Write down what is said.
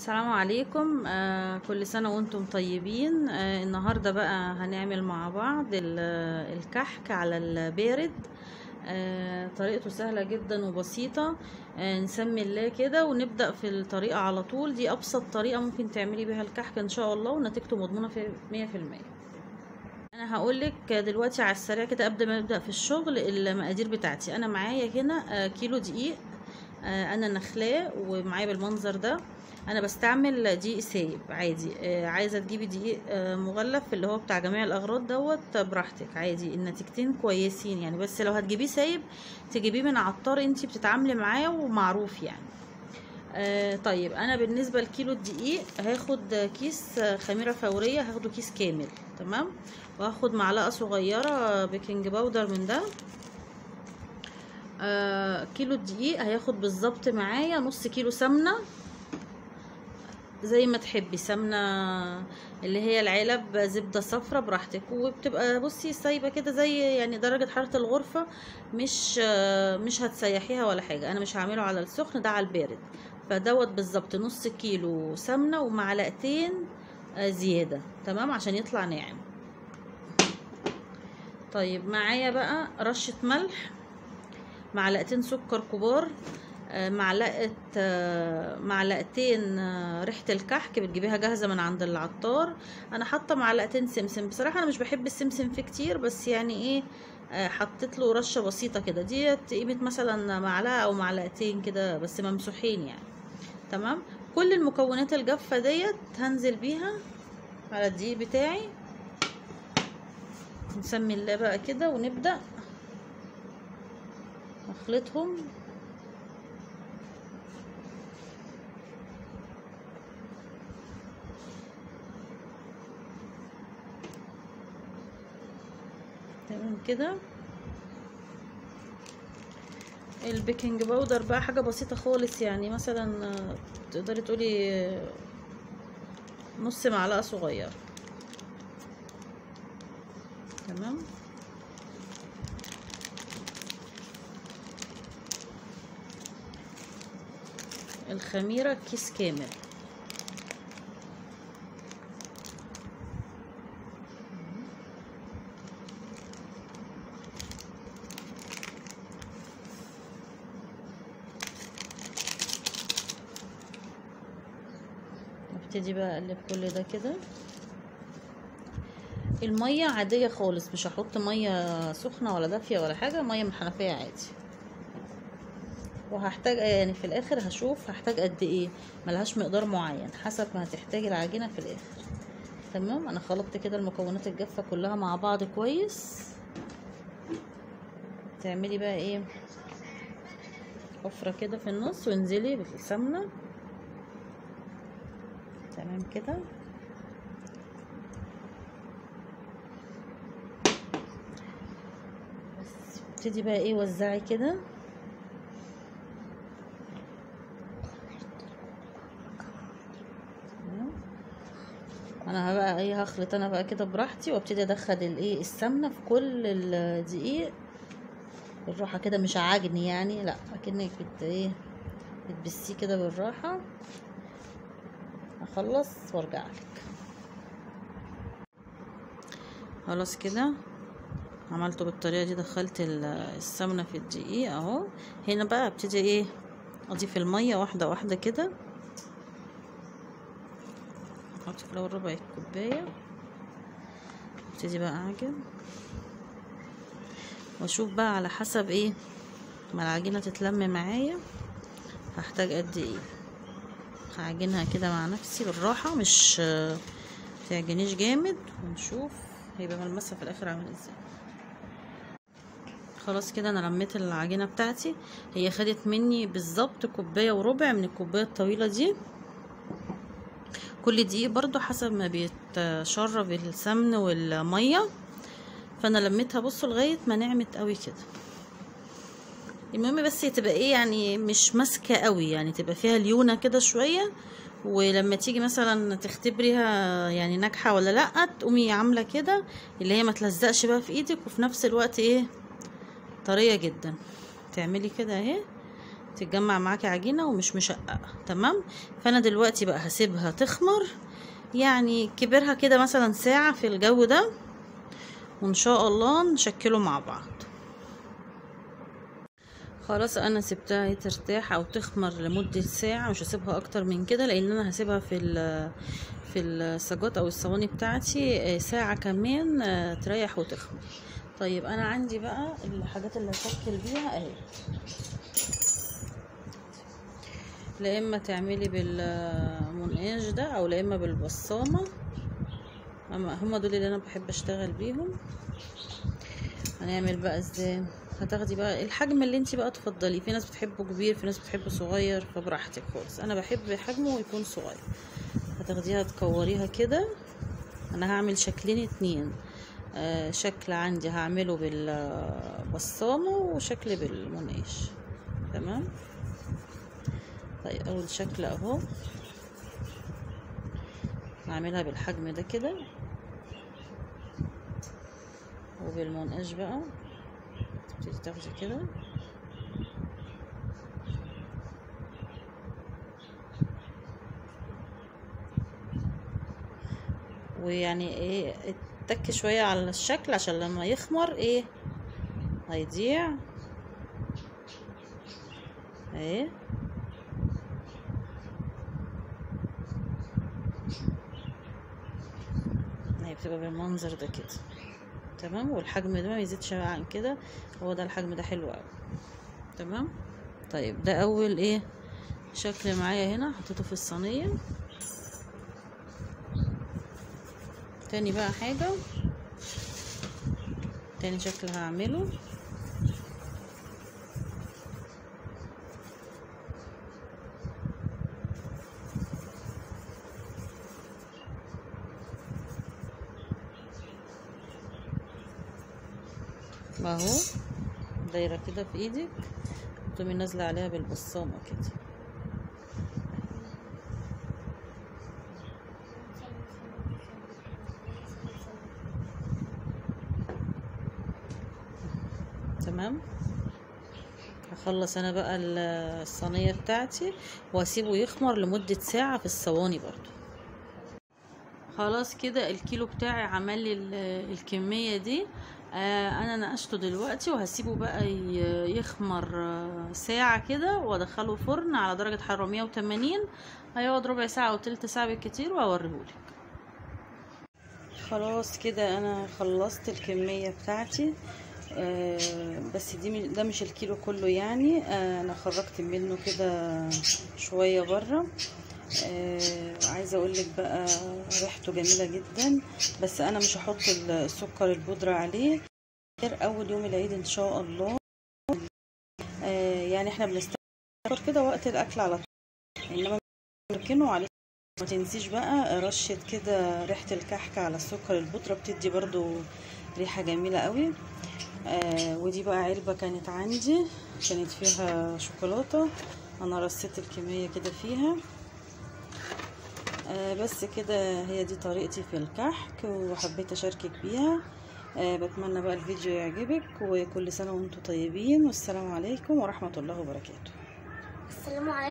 السلام عليكم آه كل سنة وانتم طيبين آه النهاردة بقى هنعمل مع بعض ال- الكحك على البارد آه طريقته سهلة جدا وبسيطة آه نسمي الله كده ونبدأ في الطريقة على طول دي أبسط طريقة ممكن تعملي بيها الكحك إن شاء الله ونتيجته مضمونة في مية في المية انا هقولك دلوقتي على السريع كده قبل ما نبدا في الشغل المقادير بتاعتي انا معايا هنا آه، كيلو دقيق آه، انا نخلاه ومعايا بالمنظر ده انا بستعمل دقيق سايب عادي آه، عايزه تجيبي دقيق آه، مغلف اللي هو بتاع جميع الاغراض دوت براحتك عادي النتيجتين كويسين يعني بس لو هتجيبيه سايب تجيبيه من عطار انتي بتتعاملي معاه ومعروف يعني آه طيب انا بالنسبه لكيلو الدقيق هاخد كيس آه، خميره فوريه هاخده كيس كامل تمام وهاخد معلقه صغيره بيكنج باودر من ده آه كيلو الدقيق هياخد بالظبط معايا نص كيلو سمنه زي ما تحبي سمنه اللي هي العلب زبده صفرة براحتك وبتبقى بصي سايبه كده زي يعني درجه حراره الغرفه مش آه، مش هتسيحيها ولا حاجه انا مش هعمله على السخن ده على البارد فدوت بالظبط نص كيلو سمنه ومعلقتين آه، زياده تمام عشان يطلع ناعم طيب معايا بقى رشه ملح معلقتين سكر كبار آه، معلقه آه، معلقتين آه، ريحه الكحك بتجيبيها جاهزه من عند العطار انا حاطه معلقتين سمسم بصراحه انا مش بحب السمسم فيه كتير بس يعني ايه آه، حطيت له رشه بسيطه كده ديت قيمه مثلا معلقه او معلقتين كده بس ممسوحين يعني تمام كل المكونات الجافه ديت هنزل بيها على الدقيق بتاعي نسمي الله بقى كده ونبدا نخلطهم تمام كده البيكنج باودر بقى حاجة بسيطة خالص يعني مثلا آه، تقدري تقولي آه، نص معلقة صغيرة تمام الخميرة كيس كامل ابتدي بقى اقلب كل ده كده المية عادية خالص مش هحط مية سخنة ولا دافية ولا حاجة مية من الحنفية عادي وهحتاج يعني في الاخر هشوف هحتاج قد ايه ملهاش مقدار معين حسب ما هتحتاج العجينة في الاخر تمام انا خلطت كده المكونات الجافة كلها مع بعض كويس تعملي بقى ايه حفرة كده في النص وانزلي بالسمنة تمام كده بس ابتدي بقى ايه وزعي كده تمام. انا بقى ايه هخلط انا بقى كده براحتي وابتدي ادخل الايه السمنه في كل الدقيق بالراحه كده مش عجن يعني لا اكنك بت ايه بتبسيه كده بالراحه اخلص وارجع لك خلاص كده عملته بالطريقه دي دخلت ال- السمنه في الدقيق اهو هنا بقى ابتدي ايه اضيف الميه واحده واحده كده احط في الاول ربع الكوبايه ابتدي بقى اعجن واشوف بقى على حسب ايه ما العجينه تتلم معايا هحتاج قد ايه هعجنها كده مع نفسي بالراحه مش تعجنيش جامد ونشوف هيبقى ملمسها في الاخر عامل ازاي خلاص كده انا لميت العجينه بتاعتي هي خدت مني بالظبط كوبايه وربع من الكوبايه الطويله دي كل دقيق برضو حسب ما بيتشرب السمن والميه فانا لميتها بصوا لغايه ما نعمت قوي كده المهم بس تبقى ايه يعني مش ماسكه قوي يعني تبقى فيها ليونه كده شويه ولما تيجي مثلا تختبريها يعني ناجحه ولا لا تقومي عامله كده اللي هي ما تلزقش بقى في ايدك وفي نفس الوقت ايه طريه جدا تعملي كده اهي تتجمع معاكي عجينة ومش مشققة تمام فانا دلوقتي بقى هسيبها تخمر يعني كبرها كده مثلا ساعة في الجو ده وان شاء الله نشكله مع بعض خلاص انا سبتها ترتاح او تخمر لمدة ساعة مش هسيبها اكتر من كده لان انا هسيبها في ال في السجات او الصواني بتاعتي ساعة كمان تريح وتخمر طيب انا عندي بقى الحاجات اللي هشكل بيها اهي لا اما تعملي بالمنقاش ده او لا اما بالبصامه اما هما دول اللي انا بحب اشتغل بيهم هنعمل بقى ازاي هتاخدي بقى الحجم اللي انت بقى تفضليه في ناس بتحبه كبير في ناس بتحبه صغير فبراحتك خالص انا بحب حجمه يكون صغير هتاخديها تكوريها كده انا هعمل شكلين اتنين آه شكل عندي هعمله بالبصامه وشكل بالمنقاش تمام طيب اول شكل اهو هعملها بالحجم ده كده وبالمنقاش بقى تبتدي تاخدي كده ويعني ايه اتك شوية على الشكل عشان لما يخمر ايه هيضيع اهي هي بتبقى بالمنظر ده كده تمام والحجم ده ما يزيدش عن كده هو ده الحجم ده حلو قوي تمام طيب ده اول ايه شكل معايا هنا حطيته في الصينيه تاني بقى حاجه تاني شكل هعمله اهو دايره كده في ايدك تقومي نازله عليها بالبصامه كده تمام هخلص انا بقى الصينيه بتاعتي واسيبه يخمر لمده ساعه في الصواني برضو خلاص كده الكيلو بتاعي عمل لي الكميه دي آه انا نقشته دلوقتي وهسيبه بقى يخمر ساعة كده وادخله فرن على درجة حرارة 180 هيقعد ربع ساعة او تلت ساعة بالكتير واوريهولك خلاص كده انا خلصت الكمية بتاعتي آه بس دي ده مش الكيلو كله يعني آه انا خرجت منه كده شوية بره آه عايزه اقول لك بقى ريحته جميله جدا بس انا مش هحط السكر البودره عليه غير اول يوم العيد ان شاء الله آه يعني احنا بنستخدم كده وقت الاكل على طول انما نركنه عليه ما تنسيش بقى رشه كده ريحه الكحك على السكر البودره بتدي برضو ريحه جميله قوي آه ودي بقى علبه كانت عندي كانت فيها شوكولاته انا رصيت الكميه كده فيها آه بس كده هي دي طريقتي في الكحك وحبيت اشاركك بيها آه بتمنى بقى الفيديو يعجبك وكل سنة وانتم طيبين والسلام عليكم ورحمة الله وبركاته السلام عليكم